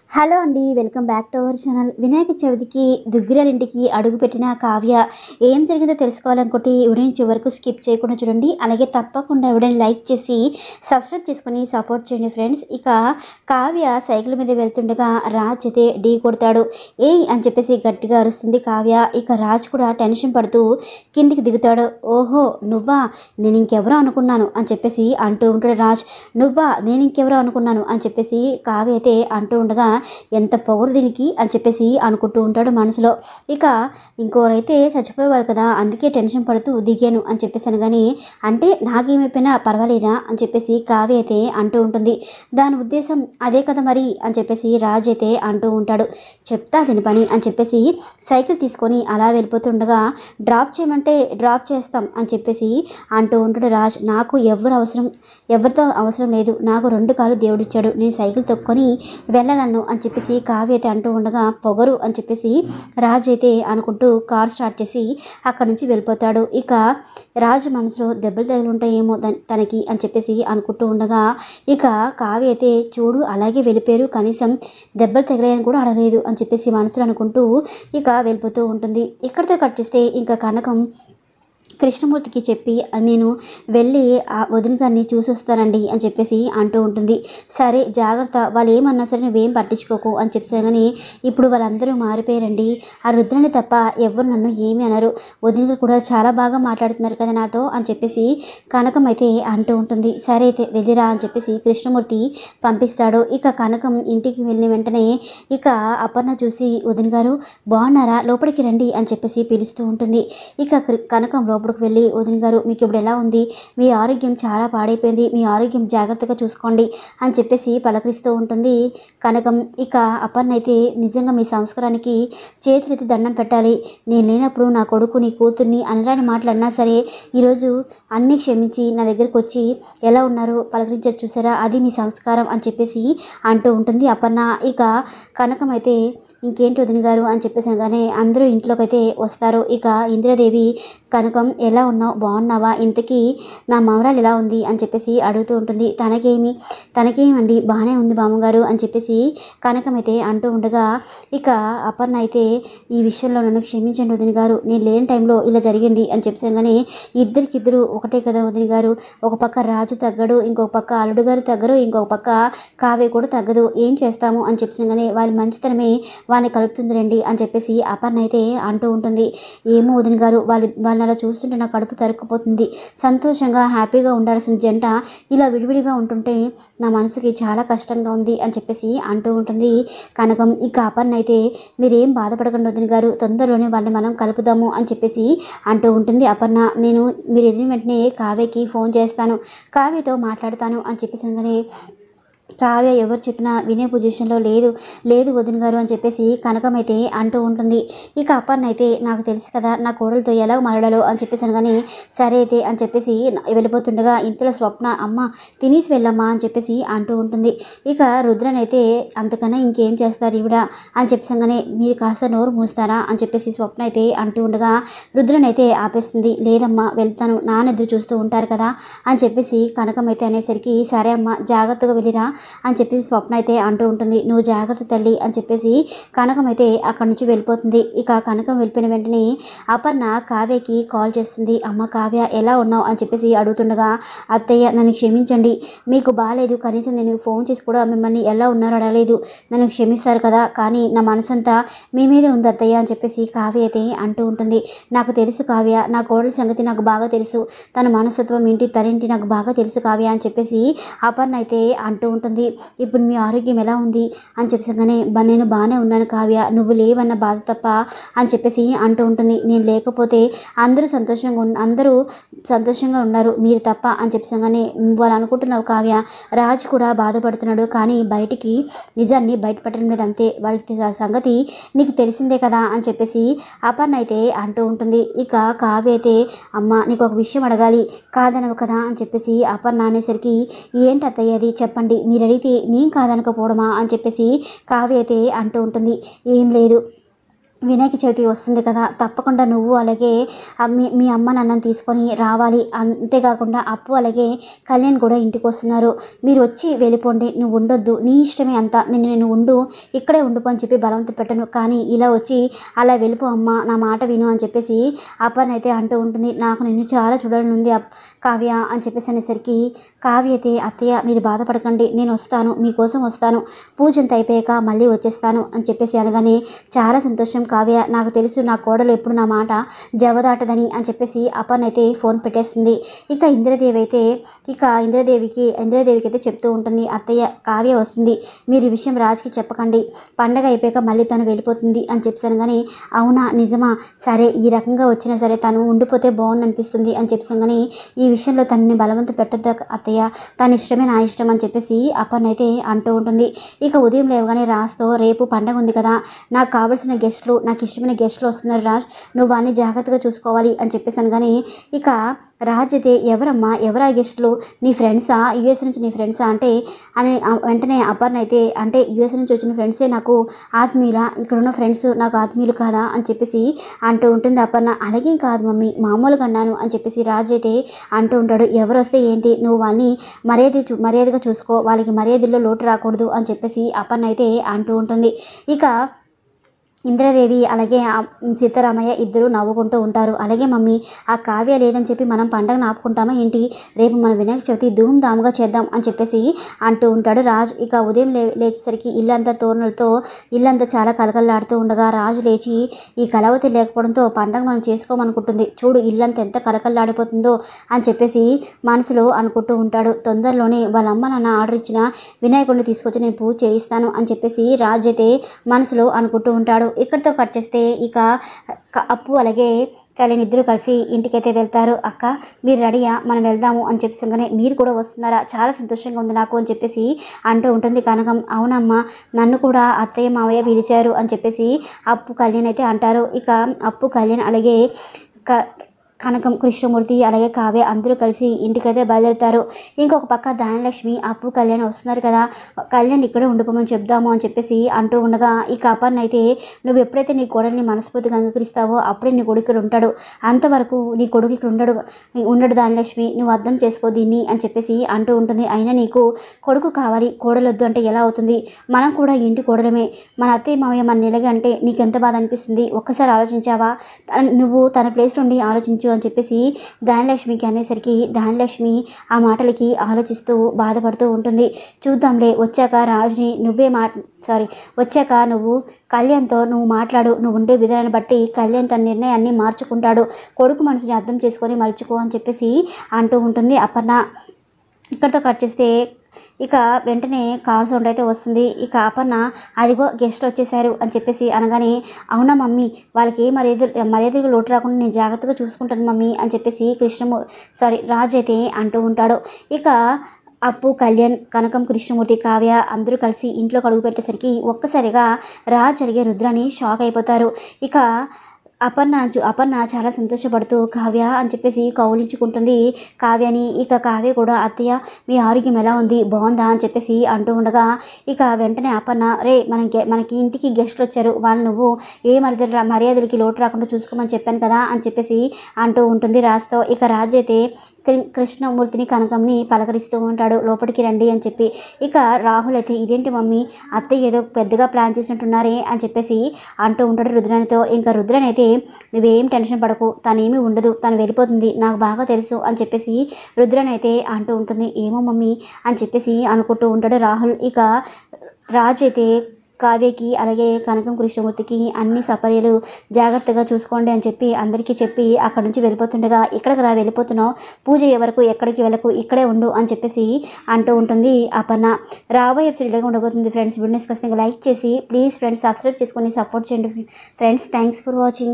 hello అండి welcome back to our channel Vinayaka చవితికి దుగ్గిరాల ఇంటికి అడుగుపెట్టిన కావ్య ఏం జరిగిందో తెలుసుకోవాలనుకుంటే వీడియోని చివరకు స్కిప్ చేయకుండా చూడండి అలాగే తప్పకుండా వీడియోని లైక్ చేసి సబ్స్క్రైబ్ చేసుకొని సపోర్ట్ చేయండి ఫ్రెండ్స్ ఇక కావ్య సైకిల్ మీద వెళ్తుండగా రాజ్ అయితే ఢీ కొడతాడు ఏ అని చెప్పేసి గట్టిగా అరుస్తుంది కావ్య ఇక రాజ్ కూడా టెన్షన్ పడుతూ కిందికి దిగుతాడు ఓహో నువ్వా నేను ఇంకెవరో అనుకున్నాను అని చెప్పేసి అంటూ ఉంటాడు రాజ్ నువ్వా నేను ఇంకెవరో అనుకున్నాను అని చెప్పేసి కావ్య అయితే అంటూ ఉండగా ఎంత పొగరు దీనికి అని చెప్పేసి అనుకుంటూ ఉంటాడు మనసులో ఇక ఇంకోరైతే చచ్చిపోయేవారు కదా అందుకే టెన్షన్ పడుతూ దిగాను అని చెప్పేసాను కానీ అంటే నాకేమైపోయినా పర్వాలేదా అని చెప్పేసి కావ్య అయితే అంటూ ఉంటుంది దాని ఉద్దేశం అదే కదా మరి అని చెప్పేసి రాజ్ అయితే అంటూ ఉంటాడు చెప్తా దీని పని అని చెప్పేసి సైకిల్ తీసుకొని అలా వెళ్ళిపోతుండగా డ్రాప్ చేయమంటే డ్రాప్ చేస్తాం అని చెప్పేసి అంటూ ఉంటాడు రాజ్ నాకు ఎవరు అవసరం ఎవరితో అవసరం లేదు నాకు రెండు కాళ్ళు దేవుడిచ్చాడు నేను సైకిల్ తొక్కొని వెళ్ళగలను అని చెప్పేసి కావ్య అయితే అంటూ ఉండగా పొగరు అని చెప్పేసి రాజ్ అయితే అనుకుంటూ కార్ స్టార్ట్ చేసి అక్కడి నుంచి వెళ్ళిపోతాడు ఇక రాజు మనసులో దెబ్బలు తగిలి ఉంటాయేమో దాని- తనకి అని చెప్పేసి అనుకుంటూ ఉండగా ఇక కావ్య అయితే చూడు అలాగే వెళ్ళిపోయారు కనీసం దెబ్బలు తగిలాయని కూడా అడగలేదు అని చెప్పేసి మనసులో అనుకుంటూ ఇక వెళ్ళిపోతూ ఉంటుంది ఇక్కడితో కట్ చేస్తే ఇంకా కనకం కృష్ణమూర్తికి చెప్పి నేను వెళ్ళి ఆ వదిన గారిని చూసి వస్తానండి అని చెప్పేసి అంటూ ఉంటుంది సరే జాగ్రత్త వాళ్ళు ఏమన్నా సరే నువ్వేం పట్టించుకోకు అని చెప్పేసి కానీ ఇప్పుడు వాళ్ళందరూ మారిపోయారండి ఆ రుద్రని తప్ప ఎవరు నన్ను ఏమీ అనరు వదిన గారు కూడా చాలా బాగా మాట్లాడుతున్నారు కదా నాతో అని చెప్పేసి కనకం అయితే అంటూ ఉంటుంది సరే అయితే వెళ్ళిరా అని చెప్పేసి కృష్ణమూర్తి పంపిస్తాడు ఇక కనకం ఇంటికి వెళ్ళిన వెంటనే ఇక అపర్ణ చూసి వదిన గారు బాగున్నారా లోపలికి రండి అని చెప్పేసి పిలుస్తూ ఉంటుంది ఇక కృ- కనకం లోపలికి వెళ్ళి వదిన గారు మీకు ఇప్పుడు ఎలా ఉంది మీ ఆరోగ్యం చాలా పాడైపోయింది మీ ఆరోగ్యం జాగ్రత్తగా చూసుకోండి అని చెప్పేసి పలకరిస్తూ ఉంటుంది కనకం ఇక అపర్ణ అయితే నిజంగా మీ సంస్కారానికి చేతులెత్తి దండం పెట్టాలి నేను లేనప్పుడు నా కొడుకు నీ కూతుర్ని అనరాని మాట్లాడినా సరే ఈరోజు అన్నీ క్షమించి నా దగ్గరికి వచ్చి ఎలా ఉన్నారో పలకరించారు చూసారా అది మీ సంస్కారం అని చెప్పేసి అంటూ ఉంటుంది అపర్ణ ఇక కనకం అయితే ఇంకేంటి వదిన గారు అని చెప్పేసి అనగానే అందరూ ఇంట్లోకి అయితే వస్తారు ఇక ఇందిరాదేవి కనకం ఎలా ఉన్నావు బాగున్నావా ఇంతకీ నా మమరాలు ఎలా ఉంది అని చెప్పేసి అడుగుతూ ఉంటుంది తనకేమి తనకేమండి బాగానే ఉంది బామ్మగారు అని చెప్పేసి కనకం అయితే అంటూ ఉండగా ఇక అపర్ణ అయితే ఈ విషయంలో నన్ను క్షమించండి వదిన గారు నేను లేని టైంలో ఇలా జరిగింది అని చెప్పేసి కానీ ఇద్దరికిద్దరు ఒకటే కదా వదిన గారు ఒక పక్క రాజు తగ్గడు ఇంకొక పక్క అల్లుడు గారు తగ్గరు ఇంకొక పక్క కావ్య కూడా తగ్గదు ఏం చేస్తాము అని చెప్పేసి కానీ వాళ్ళ మంచితనమే వాళ్ళని కలుపుతుంది రండి అని చెప్పేసి అపర్ణ అయితే అంటూ ఉంటుంది ఏమో వదిన గారు వాళ్ళ వాళ్ళని అలా చూస్తుంటే నా కడుపు తరుక్కుపోతుంది సంతోషంగా హ్యాపీగా ఉండాల్సిన జంట ఇలా విడివిడిగా ఉంటుంటే నా మనసుకి చాలా కష్టంగా ఉంది అని చెప్పేసి అంటూ ఉంటుంది కనకం ఇక అపర్ణ అయితే మీరేం బాధపడకండి వదిన గారు తొందరలోనే వాళ్ళని మనం కలుపుదాము అని చెప్పేసి అంటూ ఉంటుంది అపర్ణ నేను మీరు వెళ్ళిన వెంటనే కావ్యకి ఫోన్ చేస్తాను కావ్యతో మాట్లాడతాను అని చెప్పేసి అనగానే కావ్య ఎవరు చెప్పినా వినే పొజిషన్లో లేదు లేదు వదిన గారు అని చెప్పేసి కనకం అయితే అంటూ ఉంటుంది ఇక అపర్ణ అయితే నాకు తెలుసు కదా నా కోడలతో ఎలా మాట్లాడాలో అని చెప్పేసి అనగానే సరే అయితే అని చెప్పేసి వెళ్ళిపోతుండగా ఇంతలో స్వప్న అమ్మ తినేసి వెళ్ళమ్మా అని చెప్పేసి అంటూ ఉంటుంది ఇక రుద్రన్ అయితే అంతకన్నా ఇంకేం చేస్తారు ఈవిడ అని చెప్పేసంగానే మీరు కాస్త నోరు మూస్తారా అని చెప్పేసి స్వప్న అయితే అంటూ ఉండగా రుద్రన్ అయితే ఆపేస్తుంది లేదమ్మా వెళ్తాను నాన్న ఎదురు చూస్తూ ఉంటారు కదా అని చెప్పేసి కనకం అయితే అనేసరికి సరే అమ్మా జాగ్రత్తగా వెళ్ళిరా అని చెప్పేసి స్వప్న అయితే అంటూ ఉంటుంది నువ్వు జాగ్రత్త తల్లి అని చెప్పేసి కనకం అయితే అక్కడి నుంచి వెళ్ళిపోతుంది ఇక కనకం వెళ్ళిపోయిన వెంటనే అపర్ణ కావ్యకి కాల్ చేస్తుంది అమ్మ కావ్య ఎలా ఉన్నావు అని చెప్పేసి అడుగుతుండగా అత్తయ్య నన్ను క్షమించండి మీకు బాగాలేదు కనీసం నేను ఫోన్ చేసి కూడా మిమ్మల్ని ఎలా ఉన్నారో అడగలేదు నన్ను క్షమిస్తారు కదా కానీ నా మనసంతా మీ మీదే ఉంది అత్తయ్య అని చెప్పేసి కావ్య అయితే అంటూ ఉంటుంది నాకు తెలుసు కావ్య నా కోడలి సంగతి నాకు బాగా తెలుసు తన మనస్తత్వం ఏంటి తనేంటి నాకు బాగా తెలుసు కావ్య అని చెప్పేసి అపర్ణ అయితే అంటూ ఉంటుంది ఇప్పుడు మీ ఆరోగ్యం ఎలా ఉంది అని చెప్పేసగానే "బా- నేను బాగానే ఉన్నాను కావ్య నువ్వు లేవన్న బాధ తప్ప అని చెప్పేసి అంటూ ఉంటుంది నేను లేకపోతే అందరూ సంతోషంగా ఉన్న అందరూ సంతోషంగా ఉన్నారు మీరు తప్ప అని చెప్పేసగానే వాళ్ళు అనుకుంటున్నావు కావ్య రాజ్ కూడా బాధపడుతున్నాడు కానీ బయటికి నిజాన్ని బయటపడడం లేదు అంతే వాడికి తె- సంగతి నీకు తెలిసిందే కదా అని చెప్పేసి అపర్ణ అయితే అంటూ ఉంటుంది ఇక కావ్య అయితే అమ్మ నీకు ఒక విషయం అడగాలి కాదనవు కదా అని చెప్పేసి అపర్ణ అనేసరికి ఏంటి అత్తయ్య అది చెప్పండి మీరు అడిగితే నేను కాదనకపోవడమా అని చెప్పేసి కావ్య అయితే అంటూ ఉంటుంది ఏం లేదు వినాయక చవితి వస్తుంది కదా తప్పకుండా నువ్వు అలాగే ఆ మీ మీ అమ్మ నాన్నని తీసుకొని రావాలి అంతేకాకుండా అప్పు అలాగే కళ్యాణ్ కూడా ఇంటికి వస్తున్నారు మీరు వచ్చి వెళ్ళిపోండి నువ్వు ఉండొద్దు నీ ఇష్టమే అంతా నేను నేను ఉండు ఇక్కడే ఉండిపో అని చెప్పి బలవంత పెట్టను కానీ ఇలా వచ్చి అలా వెళ్ళిపో అమ్మ నా మాట విను అని చెప్పేసి అప్పని అయితే అంటూ ఉంటుంది నాకు నిన్ను చాలా చూడాలని ఉంది అప్- కావ్య అని చెప్పేసి అనేసరికి కావ్య అయితే అత్తయ్య మీరు బాధపడకండి నేను వస్తాను మీకోసం వస్తాను పూజ అంతా అయిపోయాక మళ్ళీ వచ్చేస్తాను అని చెప్పేసి అనగానే చాలా సంతోషం కావ్య నాకు తెలుసు నా కోడలు ఎప్పుడు నా మాట జవదాటదని అని చెప్పేసి అపర్ణ అయితే ఫోన్ పెట్టేస్తుంది ఇక ఇంద్రదేవి అయితే ఇక ఇంద్రదేవికి ఇంద్రదేవికి అయితే చెప్తూ ఉంటుంది అత్తయ్య కావ్య వస్తుంది మీరు ఈ విషయం రాజుకి చెప్పకండి పండగ అయిపోయాక మళ్ళీ తను వెళ్ళిపోతుంది అని చెప్పాను కానీ అవునా నిజమా సరే ఈ రకంగా వచ్చినా సరే తను ఉండిపోతే బాగుంది అనిపిస్తుంది అని చెప్పాను కానీ ఈ విషయంలో తనని బలవంత పెట్టద్దు అత్తయ్య తన ఇష్టమే నా ఇష్టం అని చెప్పేసి అపర్ణ అయితే అంటూ ఉంటుంది ఇక ఉదయం లేవగానే రాజ్తో రేపు పండగ ఉంది కదా నాకు కావాల్సిన గెస్ట్లు నాకు ఇష్టమైన గెస్ట్లు వస్తున్నారు రాజ్ నువ్వు అన్ని జాగ్రత్తగా చూసుకోవాలి అని చెప్పేసాను కానీ ఇక రాజ్ అయితే ఎవరమ్మా ఎవరా గెస్ట్లు నీ ఫ్రెండ్సా యూఎస్ నుంచి నీ ఫ్రెండ్సా అంటే అని ఆ వెంటనే అపర్ణ అయితే అంటే యూఎస్ నుంచి వచ్చిన ఫ్రెండ్సే నాకు ఆత్మీయుల ఇక్కడ ఉన్న ఫ్రెండ్స్ నాకు ఆత్మీయులు కాదా అని చెప్పేసి అంటూ ఉంటుంది అపర్ణ అలాగే కాదు మమ్మీ మామూలుగా అన్నాను అని చెప్పేసి రాజ్ అయితే అంటూ ఉంటాడు ఎవరు వస్తే ఏంటి నువ్వు వాళ్ళని మర్యాద చూ మర్యాదగా చూసుకో వాళ్ళకి మర్యాదల్లో లోటు రాకూడదు అని చెప్పేసి అపర్ణ అయితే అంటూ ఉంటుంది ఇక ఇంద్రదేవి అలాగే ఆ సీతారామయ్య ఇద్దరు నవ్వుకుంటూ ఉంటారు అలాగే మమ్మీ ఆ కావ్య లేదని చెప్పి మనం పండగను ఆపుకుంటామా ఏంటి రేపు మన వినాయక చవితి ధూమ్ ధామ్గా చేద్దాం అని చెప్పేసి అంటూ ఉంటాడు రాజు ఇక ఉదయం లే లేచేసరికి ఇల్లంతా తోరణలతో ఇల్లంతా చాలా కలకల్లాడుతూ ఉండగా రాజు లేచి ఈ కలవతి లేకపోవడంతో పండగ మనం చేసుకోమనుకుంటుంది చూడు ఇల్లంతా ఎంత కలకల్లాడిపోతుందో అని చెప్పేసి మనసులో అనుకుంటూ ఉంటాడు తొందరలోనే వాళ్ళ అమ్మ నాన్న ఆర్డర్ ఇచ్చిన వినాయకుడిని తీసుకొచ్చి నేను పూజ చేయిస్తాను అని చెప్పేసి రాజు అయితే మనసులో అనుకుంటూ ఉంటాడు ఇక్కడితో కట్ చేస్తే ఇక క- అప్పు అలాగే కళ్యాణ్ ఇద్దరు కలిసి ఇంటికైతే వెళ్తారు అక్క మీరు రెడీయా మనం వెళ్దాము అని చెప్పేసంగానే మీరు కూడా వస్తున్నారా చాలా సంతోషంగా ఉంది నాకు అని చెప్పేసి అంటూ ఉంటుంది కనకం అవునమ్మా నన్ను కూడా అత్తయ్య మావయ్య పిలిచారు అని చెప్పేసి అప్పు కళ్యాణ్ అయితే అంటారు ఇక అప్పు కళ్యాణ్ అలాగే క కనకం కృష్ణమూర్తి అలాగే కావ్య అందరూ కలిసి ఇంటికైతే బయలుదేరుతారు ఇంకొక పక్క ధానలక్ష్మి అప్పు కళ్యాణ్ వస్తున్నారు కదా కళ్యాణ్ ఇక్కడే ఉండిపోమని చెప్దాము అని చెప్పేసి అంటూ ఉండగా ఇక అపర్ణ అయితే నువ్వు ఎప్పుడైతే నీ కోడల్ని మనస్ఫూర్తిగా అంగీకరిస్తావో అప్పుడే నీ కొడుకు ఇక్కడ ఉంటాడు అంతవరకు నీ కొడుకు ఇక్కడ ఉండడు ఉండడు ధానలక్ష్మి నువ్వు అర్థం చేసుకో దీన్ని అని చెప్పేసి అంటూ ఉంటుంది అయినా నీకు కొడుకు కావాలి కోడలొద్దు అంటే ఎలా అవుతుంది మనం కూడా ఇంటి కోడలమే మన అత్తయ్య మావయ్య మన నిలగా అంటే నీకు ఎంత బాధ అనిపిస్తుంది ఒక్కసారి ఆలోచించావా తన- నువ్వు తన ప్లేస్ నుండి ఆలోచించు అని చెప్పేసి ధానలక్ష్మికి అనేసరికి ధానలక్ష్మి ఆ మాటలకి ఆలోచిస్తూ బాధపడుతూ ఉంటుంది చూద్దాంలే వచ్చాక రాజుని నువ్వే మా సారీ వచ్చాక నువ్వు కళ్యాణ్తో నువ్వు మాట్లాడు నువ్వు ఉండే విధానాన్ని బట్టి కళ్యాణ్ తన నిర్ణయాన్ని మార్చుకుంటాడు కొడుకు మనసుని అర్థం చేసుకొని మర్చుకో అని చెప్పేసి అంటూ ఉంటుంది అపర్ణ ఇక్కడితో కట్ చేస్తే ఇక వెంటనే కాల్ సౌండ్ అయితే వస్తుంది ఇక అపర్ణ అదిగో గెస్ట్ వచ్చేసారు అని చెప్పేసి అనగానే అవునా మమ్మీ వాళ్ళకి ఏ మర్యాద మర్యాదకు లోటు రాకుండా నేను జాగ్రత్తగా చూసుకుంటాను మమ్మీ అని చెప్పేసి కృష్ణమూ సారీ రాజ్ అయితే అంటూ ఉంటాడు ఇక అప్పు కళ్యాణ్ కనకం కృష్ణమూర్తి కావ్య అందరూ కలిసి ఇంట్లోకి అడుగు పెట్టేసరికి ఒక్కసారిగా రాజ్ అడిగే రుద్రాని షాక్ అయిపోతారు ఇక అపర్ణ చూ- అపర్ణ చాలా సంతోషపడుతూ కావ్య అని చెప్పేసి కౌలించుకుంటుంది కావ్యని ఇక కావ్య కూడా అత్తయ్య మీ ఆరోగ్యం ఎలా ఉంది బాగుందా అని చెప్పేసి అంటూ ఉండగా ఇక వెంటనే అపర్ణ రే మనకి మనకి ఇంటికి గెస్ట్లు వచ్చారు వాళ్ళు నువ్వు ఏ మర్యాద మర్యాదలకి లోటు రాకుండా చూసుకోమని చెప్పాను కదా అని చెప్పేసి అంటూ ఉంటుంది రాజ్తో ఇక రాజ్ అయితే కృ- కృష్ణమూర్తిని కనకంని పలకరిస్తూ ఉంటాడు లోపలికి రండి అని చెప్పి ఇక రాహుల్ అయితే ఇదేంటి మమ్మీ అత్తయ్య ఏదో పెద్దగా ప్లాన్ చేసినట్టున్నారే అని చెప్పేసి అంటూ ఉంటాడు రుద్రానితో ఇంకా రుద్రన్ అయితే నువ్వేం టెన్షన్ పడకు తనేమీ ఉండదు తను వెళ్ళిపోతుంది నాకు బాగా తెలుసు అని చెప్పేసి రుద్రన్ అయితే అంటూ ఉంటుంది ఏమో మమ్మీ అని చెప్పేసి అనుకుంటూ ఉంటాడు రాహుల్ ఇక రాజ్ అయితే కావ్యకి అలాగే కనకం కృష్ణమూర్తికి అన్ని సపర్యలు జాగ్రత్తగా చూసుకోండి అని చెప్పి అందరికీ చెప్పి అక్కడ నుంచి వెళ్ళిపోతుండగా ఇక్కడికి రా వెళ్ళిపోతున్నావు పూజ అయ్యే వరకు ఎక్కడికి వెళ్ళకు ఇక్కడే ఉండు అని చెప్పేసి అంటూ ఉంటుంది అపర్ణ రాబోయే ఎపిసోడ్ ఇలాగే ఉండబోతుంది ఫ్రెండ్స్ వీడియోస్ ఖచ్చితంగా లైక్ చేసి ప్లీజ్ ఫ్రెండ్స్ సబ్స్క్రైబ్ చేసుకొని సపోర్ట్ చేయండి ఫ్రెండ్స్ థ్యాంక్స్ ఫర్ వాచింగ్